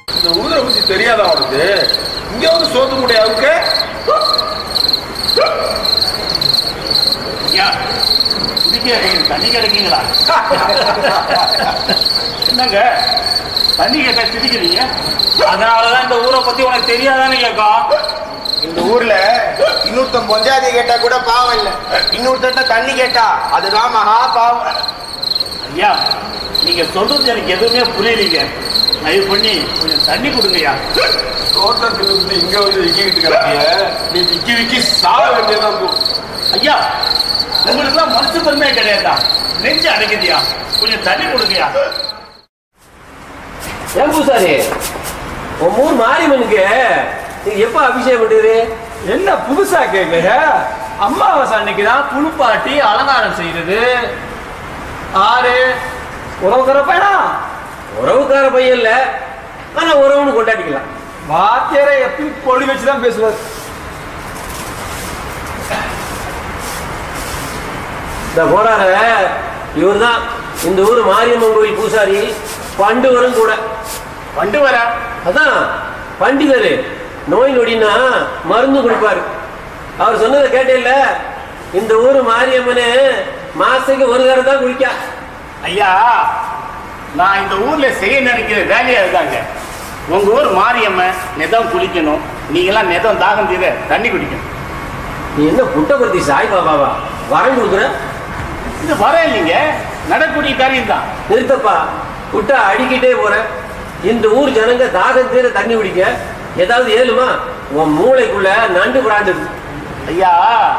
இந்த ஊரை பத்தி தெரியாதா அவனுக்கு இங்க வந்து சோத்து முடியாவுக்கு ஐயா குடிக்க தண்ணி கிடைக்குங்களா என்னங்க தண்ணி கேட்டா சிரிக்கிறீங்க அதனாலதான் இந்த ஊரை பத்தி உனக்கு தெரியாதான்னு கேட்கும் இந்த ஊர்ல இன்னொருத்தன் பொஞ்சாதி கேட்டா கூட பாவம் இல்ல இன்னொருத்தட்ட தண்ணி கேட்டா அதுதான் மகா பாவம் ஐயா நீங்க சொல்றது எனக்கு எதுவுமே புரியலீங்க தயவு பண்ணி கொஞ்சம் தண்ணி கொடுங்கய்யா தோட்டத்துல இருந்து இங்க வந்து விக்கிட்டு கிடக்கிய நீ விக்கி விக்கி சாக வேண்டியதான் போ. ஐயா உங்களுக்குலாம் மனசு பெருமையே கிடையாதா நெஞ்சு அடைக்குதியா கொஞ்சம் தண்ணி கொடுங்கய்யா ஏன் பூசாரி உன் ஊர் மாரியம்மனுக்கு நீங்க எப்ப அபிஷேகம் பண்ணுறது என்ன புதுசா கேக்குற அம்மாவாசை அன்னைக்கு தான் புழுப்பாட்டி அலங்காரம் செய்யறது ஆறு உறவுக்கிற பையனா உறவுக்கார பையன் இல்ல ஆனா உறவுன்னு கொண்டாடிக்கலாம் வாத்தியாரை எப்பயும் பொடி வச்சு தான் பேசுவார் இந்த போறாரு இவர் தான் இந்த ஊர் மாரியம்மன் கோயில் பூசாரி பண்டுவரும் கூட வண்டு வரா அதான் பண்டிதர் நோய் நொடினா மருந்து கொடுப்பாரு அவர் சொன்னதை கேட்டேல்ல இந்த ஊர் மாரியம்மனு மாசத்துக்கு ஒரு தடவை தான் குளிக்கா ஐயா நான் இந்த ஊர்ல செய்ய நினைக்கிற வேலையா இருக்காங்க உங்க ஊர் மாரியம்மன் நெதம் குளிக்கணும் நீங்களாம் நெதம் தாகம் தீர தண்ணி குடிக்கணும் நீ என்ன புட்டபர்த்தி சாய் பாபாவா வரம் கொடுக்குற இது வர இல்லைங்க நடக்கூடிய காரியம் தான் நிறுத்தப்பா புட்டா அடிக்கிட்டே போற இந்த ஊர் ஜனங்க தாகம் தீர தண்ணி குடிக்க ஏதாவது ஏழுமா உன் மூளைக்குள்ள நண்டு பிராண்டுது ஐயா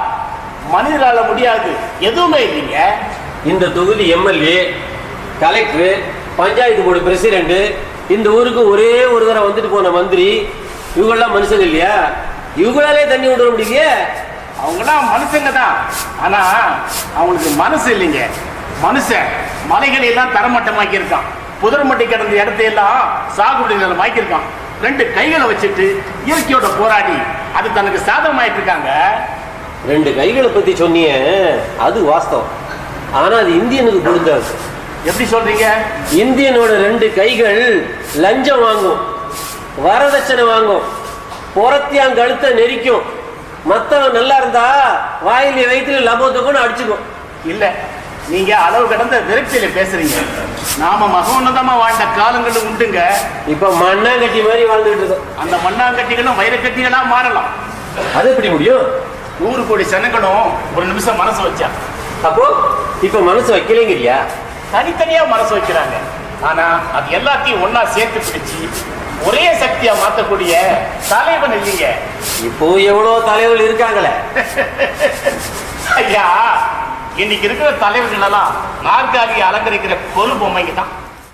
மனிதரால முடியாது எதுவுமே இல்லைங்க இந்த தொகுதி MLA collector panchayat board president இந்த ஊருக்கு ஒரே ஒரு தடவை வந்துட்டு போன மந்திரி இவங்கெல்லாம் மனுஷங்க இல்லையா இவங்களாலே தண்ணி விட முடியலையே அவங்களாம் மனுஷங்க தான் ஆனா அவங்களுக்கு மனசு இல்லைங்க மனுஷன் மலைகளை எல்லாம் தரமட்டமாக்கி இருக்கான் புதர்மட்டி கிடந்த இடத்தையெல்லாம் சாகுபடி நிலம் ஆக்கியிருக்கான் ரெண்டு கைகளை வச்சுட்டு இயற்கையோட போராடி அது தனக்கு சாதகமாயிட்டு இருக்காங்க ரெண்டு கைகளை பத்தி சொன்னியே அது வாஸ்தவம் ஆனா அது இந்தியனுக்கு பொருந்தாது எப்படி சொல்றீங்க இந்தியனோட ரெண்டு கைகள் லஞ்சம் வாங்கும் வரதட்சணை வாங்கும் புறத்தியான் கழுத்தை நெரிக்கும் மத்தவன் நல்லா இருந்தா வாயில வயிற்றுல லபோத்தக்குன்னு அடிச்சுக்கும் இல்ல நீங்க அளவு கடந்த விரக்தியில பேசுறீங்க நாம மகோன்னதமா வாழ்ந்த காலங்களும் உண்டுங்க இப்ப மண்ணாங்கட்டி மாதிரி வாழ்ந்துட்டு இருக்கோம் அந்த மண்ணாங்கட்டிகளும் வைரக்கட்டிகளா மாறலாம் அது எப்படி முடியும் நூறு கோடி சனங்களும் ஒரு நிமிஷம் மனசு வச்சா அப்போ இப்ப மனசு வைக்கலைங்கிறியா தனித்தனியா மனசு வைக்கிறாங்க ஆனா அது எல்லாத்தையும் ஒண்ணா சேர்த்து பிடிச்சு ஒரே சக்தியா மாத்தக்கூடிய தலைவன் இல்லைங்க இப்போ எவ்வளவு தலைவர்கள் இருக்காங்களே ஐயா இன்னைக்கு இருக்கிற தலைவர்கள் எல்லாம் நாற்காலியை அலங்கரிக்கிற கொலு பொம்மைங்க தான்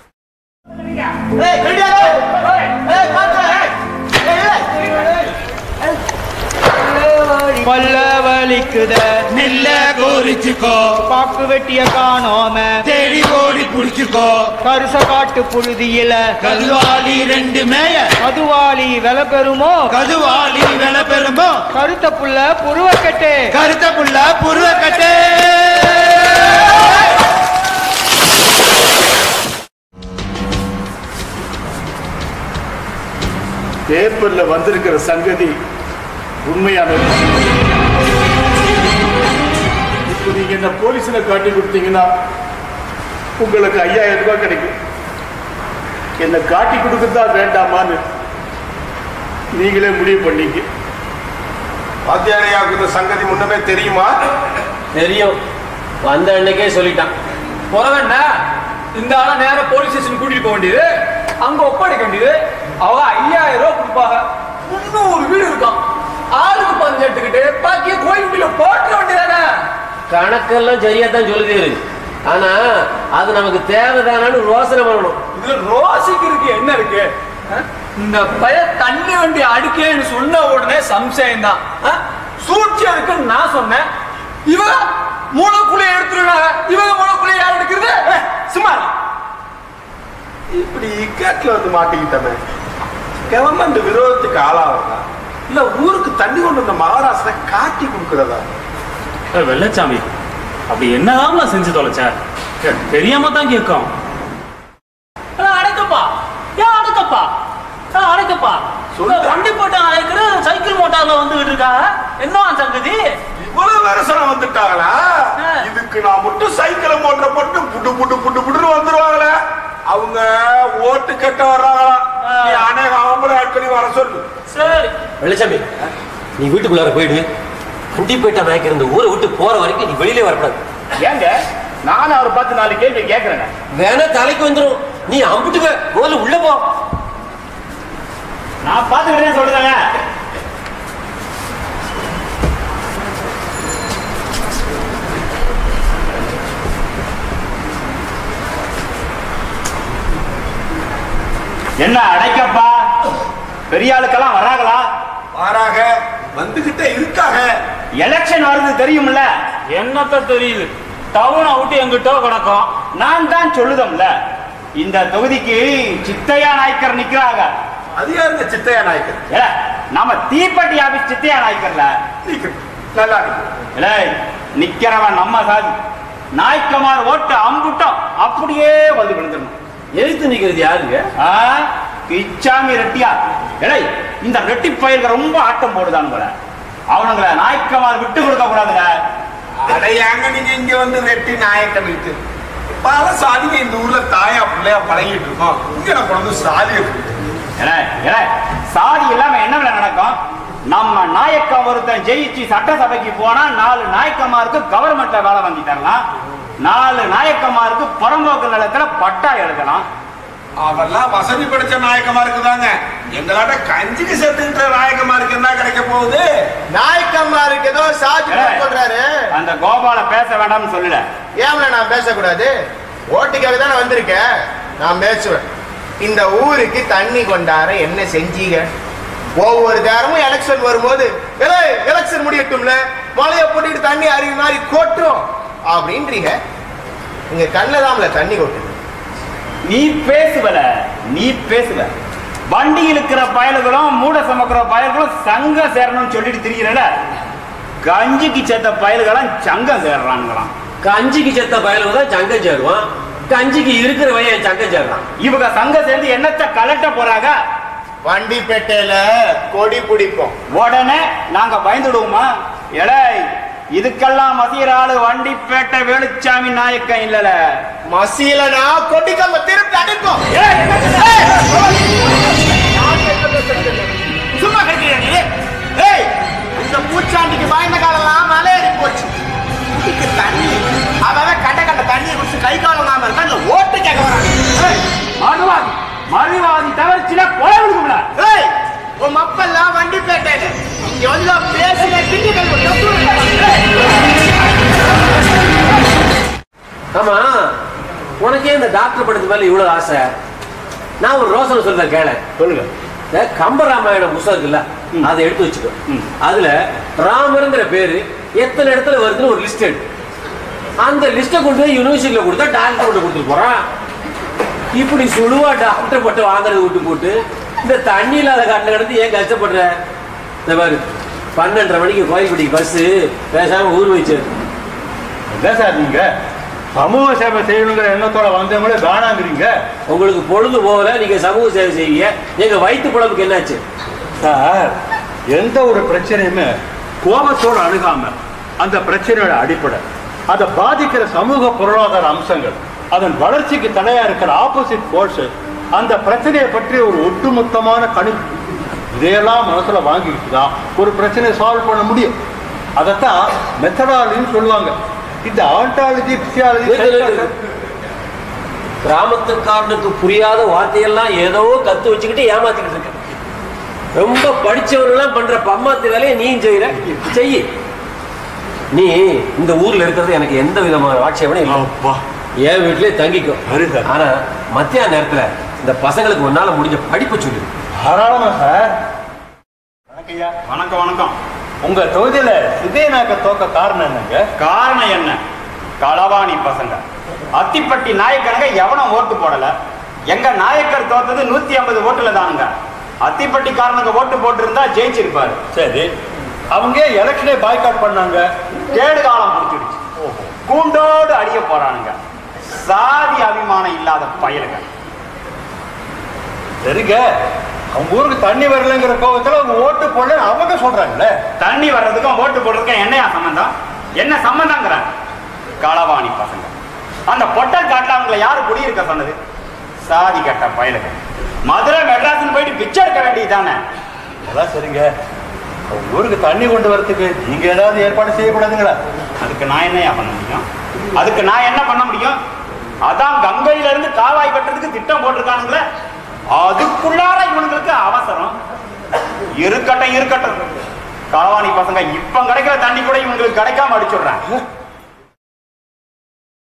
பல்ல வலிக்குத நெல்ல கோரிச்சுக்கோ பாக்கு வெட்டிய காணோம தேடி ஓடி புடிச்சுக்கோ கருச காட்டு புழுதியில கதுவாளி ரெண்டு மேய மதுவாளி வில பெறுமோ கதுவாளி வெல பெருமோ கருத்த புள்ள புருவக்கட்டு கருத்த புள்ள புருவ கட்டு பேப்பர்ல வந்திருக்கிற சங்கதி உண்மையானது இப்போ நீங்க இந்த போலீஸ்ல காட்டி கொடுத்தீங்கன்னா உங்களுக்கு ஐயாயிரம் ரூபாய் கிடைக்கும் என்ன காட்டி கொடுக்கறதா வேண்டாமான்னு நீங்களே முடிவு பண்ணீங்க வாத்தியாரையாவுக்கு இந்த சங்கதி முன்னமே தெரியுமா தெரியும் வந்த அன்னைக்கே சொல்லிட்டான் போறவன்டா இந்த ஆள நேரா போலீஸ் ஸ்டேஷன் கூட்டிட்டு போக வேண்டியது அங்க ஒப்படைக்க வேண்டியது அவங்க ஐயாயிரம் ரூபாய் கொடுப்பாங்க முன்னூறு வீடு இருக்கான் ஆளுக்கு பஞ்சு எடுத்துக்கிட்டு பாக்கிய கோயில் குடியில போட்டுற வேண்டியதானே கணக்கெல்லாம் சரியா தான் சொல்லுது ஆனா அது நமக்கு தேவைதானான்னு யோசனை பண்ணணும் இதுல ரோசிக்கிறதுக்கு என்ன இருக்கு அஹ்? இந்த பய தண்ணி வண்டி அடிக்கேன்னு சொன்ன உடனே சம்சயம் தான் சூழ்ச்சி இருக்குன்னு நான் சொன்னேன் இவங்க மூளைக்குள்ளைய எடுத்துருவாங்க இவங்க மூளைக்குள்ளைய யார் எடுக்கிறது அஹ், சும்மா இரு. இப்படி இக்கட்ல வந்து மாட்டிக்கிட்டமே கவர்மெண்ட் விரோதத்துக்கு ஆளாவதா இல்ல ஊருக்கு தண்ணி கொண்டு வந்த மகாராஷ்டிரா காட்டி கொடுக்கறதா வெள்ளச்சாமி அப்படி என்னதான் நான் செஞ்சு தொலைச்சேன் தெரியாம தான் கேட்கும் அட, அடக்கப்பா ஏன் அடக்கப்பா வந்துட்டாங்களா ஆ. இதுக்கு நான் மட்டும் சைக்கிளை மோட்டரை போட்டு புட்டு புட்டு புட்டு புட்டுன்னு வந்துருவாங்களே அவங்க ஓட்டு கட்ட வர்றாங்களா ஆ. நீ அநேக ஆம்பளை ஆட்களி வர சொல்லு சரி வெள்ளச்சாமி நீ வீட்டுக்குள்ளார போயிடு குண்டிப்பேட்டை நாயக்கர் இந்த ஊரை விட்டு போற வரைக்கும் நீ வெளியிலே வரக்கூடாது ஏங்க நானும் அவர் பார்த்து நாலு கேள்வி கேட்கறேங்க வேணா தலைக்கு வந்துரும் நீ அம்புட்டுக்க முதல்ல உள்ள போ நான் பார்த்துக்கிட்டே சொல்றேங்க என்ன அடைக்கப்பா பெரிய ஆளுக்கெல்லாம் வராங்களா மாறாக வந்துகிட்டே இருக்காங்க எலெக்ஷன் வருது தெரியும்ல என்னத்த தெரியுது டவுனை விட்டு எங்கிட்ட கிடக்கும் நான் தான் சொல்லுதம்ல இந்த தொகுதிக்கு சித்தையா நாயக்கர் நிக்கிறாங்க அது யாருங்க சித்தையா நாயக்கர் ஏல, நாம தீப்பெட்டி ஆபீஸ் சித்தையா நாயக்கர்ல நிக்கட்டும். நல்லா இருக்கு ஏலே, நிக்கிறவன் நம்ம சாதி நாய்க்கமார் ஓட்டு அம்புட்டோம் அப்படியே வந்து விழுந்துடணும் எழுத்து நிக்கிறது யாருங்க ஆ, பிச்சாமி ரெட்டியா ஏலே இந்த ரெட்டி பயிர்கள் ரொம்ப ஆட்டம் போடுதான் போல அவனுங்களை நாய்க்கமார் விட்டு கொடுக்க கூடாதுங்க அடையாங்க நீங்க இங்க வந்து ரெட்டி நாயக்கர் இருக்கு பல சாதிங்க இந்த ஊர்ல தாயா பிள்ளையா பழகிட்டு இருக்கோம் இங்க நம்ம வந்து சாதி இருக்கு ஏலே, ஏலே, சாதி இல்லாம என்ன வேலை நடக்கும் நம்ம நாயக்கம் ஒருத்தன் ஜெயிச்சு சட்டசபைக்கு போனா நாலு நாயக்கமாருக்கு கவர்மெண்ட்ல வேலை வாங்கி தரலாம் நாலு நாயக்கமாருக்கு புறம்போக்கு நிலத்துல பட்டா எழுதலாம் அவெல்லாம் வசதி படைச்ச நாயக்கமா இருக்குதாங்க எங்களாட்ட கஞ்சிக்கு சேர்த்துக்கிட்ட நாயக்கமா இருக்கு என்ன கிடைக்க போகுது நாய்க்கம்மாருக்கு ஏதோ சாதி ஏய். சொல்றாரு அந்த கோபால பேச வேண்டாம்னு சொல்லல ஏம்ல நான் பேசக்கூடாது ஓட்டுக்காக தானே வந்திருக்கேன் நான் பேசுவேன் இந்த ஊருக்கு தண்ணி கொண்டார என்ன செஞ்சீங்க ஒவ்வொரு நேரமும் எலெக்ஷன் வரும்போது எலெக்ஷன் முடியட்டும்ல மழைய போட்டுட்டு தண்ணி அறிவு மாதிரி கொட்டும் அப்படின்றீங்க இங்க கண்ணதாம்ல தண்ணி கொட்டுது நீ பேசுவல நீ பேசுவ வண்டியில் இருக்கிற பயல்களும் மூட சுமக்கிற பயல்களும் சங்கம் சேரணும்னு சொல்லிட்டு திரிகிறல கஞ்சிக்கு சேர்த்த பயல்களும் சங்கம் சேர்றானுங்களாம் கஞ்சிக்கு செத்த பயலுக்கு தான் சங்கம் சேருவான் கஞ்சிக்கு இருக்கிற வயன் சங்கம் சேரலாம் இவங்க சங்கம் சேர்ந்து என்னத்தை கலட்ட போறாங்க வண்டிப்பேட்டையில கொடி பிடிப்போம் உடனே நாங்க பயந்துடுவோமா எடை இதுக்கெல்லாம் மதியற ஆளு வண்டிப்பேட்டை வேலுச்சாமி நாயக்கம் இல்லல மசீலனா கொடிக்கம்ப திருப்பி அடிப்போம் சும்மா கிடைக்கிறீங்க நீ ஏய் இந்த பூச்சாண்டிக்கு பயந்த காலம்லாம் மலையேறி போச்சு குடிக்க தண்ணி அவன் கண்ட கண்ட தண்ணியை குடிச்சு கை காலம் நாம இருக்கா இல்ல ஓட்டு கேட்க வராங்க ஏய், மறுவாதி மறுவாதி தவிர்ச்சுனா கொலை விடுக்கும்ல ஏய் உன் மப்பெல்லாம் வண்டி பேட்டையில இங்க வந்து நான் பேசின கிண்டிகள் ஆமா உனக்கே இந்த டாக்டர் படத்து மேல இவ்வளவு ஆசை நான் ஒரு ரோசனை சொல்றேன் கேள சொல்லுங்க இந்த கம்பராமாயண புஸ்தகம் இருக்குல்ல அதை எடுத்து வச்சுக்கோ ம். அதுல ராமருங்கிற பேரு எத்தனை இடத்துல வருதுன்னு ஒரு லிஸ்ட் எடு அந்த லிஸ்ட்டை கொண்டு போய் யூனிவர்சிட்டியில கொடுத்தா டாக்டர் கொண்டு கொடுத்துட்டு போறான் இப்படி சுழுவா டாக்டர் பட்டு வாங்குறது விட்டு போட்டு இந்த தண்ணி இல்லாத காட்டில் கிடந்து ஏன் கஷ்டப்படுற இந்த பாரு பன்னெண்டரை மணிக்கு கோயில்பட்டிக்கு பஸ் பேசாம ஊர் வச்சு என்ன சார் நீங்க சமூக சேவை செய்யணுங்கிற எண்ணத்தோட வந்தவங்களே வேணாங்கிறீங்க உங்களுக்கு பொழுது போகல நீங்க சமூக சேவை செய்வீங்க எங்க வயிற்று புலம்புக்கு என்னாச்சு சார் எந்த ஒரு பிரச்சனையுமே கோபத்தோடு அணுகாம அந்த பிரச்சனையோட அடிப்படை அதை பாதிக்கிற சமூக பொருளாதார அம்சங்கள் அதன் வளர்ச்சிக்கு தடையா இருக்கிற ஆப்போசிட் ஃபோர்ஸ் அந்த பிரச்சனையை பற்றி ஒரு ஒட்டுமொத்தமான கணிப்பு இதையெல்லாம் மனசுல வாங்கிக்கிட்டு தான் ஒரு பிரச்சனையை சால்வ் பண்ண முடியும் அதைத்தான் மெத்தடாலஜின்னு சொல்லுவாங்க இந்த ஆண்டாலஜி பிசியாலஜி கிராமத்துக்காரனுக்கு புரியாத வார்த்தையெல்லாம் ஏதோ கத்து வச்சுக்கிட்டு ஏமாத்திக்கிட்டு இருக்க ரொம்ப படிச்சவரெல்லாம் பண்ற பம்மாத்து வேலையை நீ செய்யற செய்யி நீ இந்த ஊர்ல இருக்கிறது எனக்கு எந்த விதமான ஆட்சேபனும் இல்லை அப்பா என் வீட்லயே தங்கிக்கோ சரி சார். ஆனா மத்தியான நேரத்துல இந்த பசங்களுக்கு உன்னால முடிஞ்ச படிப்பு சொல்லு தாராளமா சார் வணக்கம்யா வணக்கம் வணக்கம் உங்க தொகுதியில சிதையநாயக்க தோக்க காரணம் என்னங்க காரணம் என்ன களவாணி பசங்க அத்திப்பட்டி நாயக்கருங்க எவனும் ஓட்டு போடல எங்க நாயக்கர் தோத்தது நூத்தி ஐம்பது ஓட்டுல தானுங்க அத்திப்பட்டிக்காரனுங்க ஓட்டு போட்டிருந்தா ஜெயிச்சிருப்பாரு சரி அவங்க எலெக்ஷனே பாய்காட் பண்ணாங்க கேடு காலம் முடிச்சிடுச்சு கூண்டோடு அடிய போறானுங்க சாதி அபிமானம் இல்லாத பயலுங்க சரிங்க அவங்க ஊருக்கு தண்ணி வரலங்கிற கோபத்துல அவங்க ஓட்டு போடல அவங்க சொல்றாங்கல்ல தண்ணி வர்றதுக்கும் ஓட்டு போடுறதுக்கும் என்னையா சம்பந்தம் என்ன சம்பந்தங்கிறாங்க களவாணி பசங்க அந்த பொட்டல் காட்டுல அவங்களை யாரு குடியிருக்க சொன்னது சாதி கட்ட பயலுங்க மதுரை மெட்ராஸ்னு போயிட்டு பிச்சை எடுக்க வேண்டியதுதானே அதான் சரிங்க அவங்க ஊருக்கு தண்ணி கொண்டு வரதுக்கு நீங்க ஏதாவது ஏற்பாடு செய்யக்கூடாதுங்களா அதுக்கு நான் என்னையா பண்ண முடியும் அதுக்கு நான் என்ன பண்ண முடியும் அதான் கங்கையில இருந்து காவாய் கட்டுறதுக்கு திட்டம் போட்டிருக்கானுங்களே அதுக்குள்ளார இவனுங்களுக்கு அவசரம் இருக்கட்டும் இருக்கட்டும் காவாணி பசங்க இப்ப கிடைக்கிற தண்ணி கூட இவங்களுக்கு கிடைக்காம அடிச்சுடுறேன்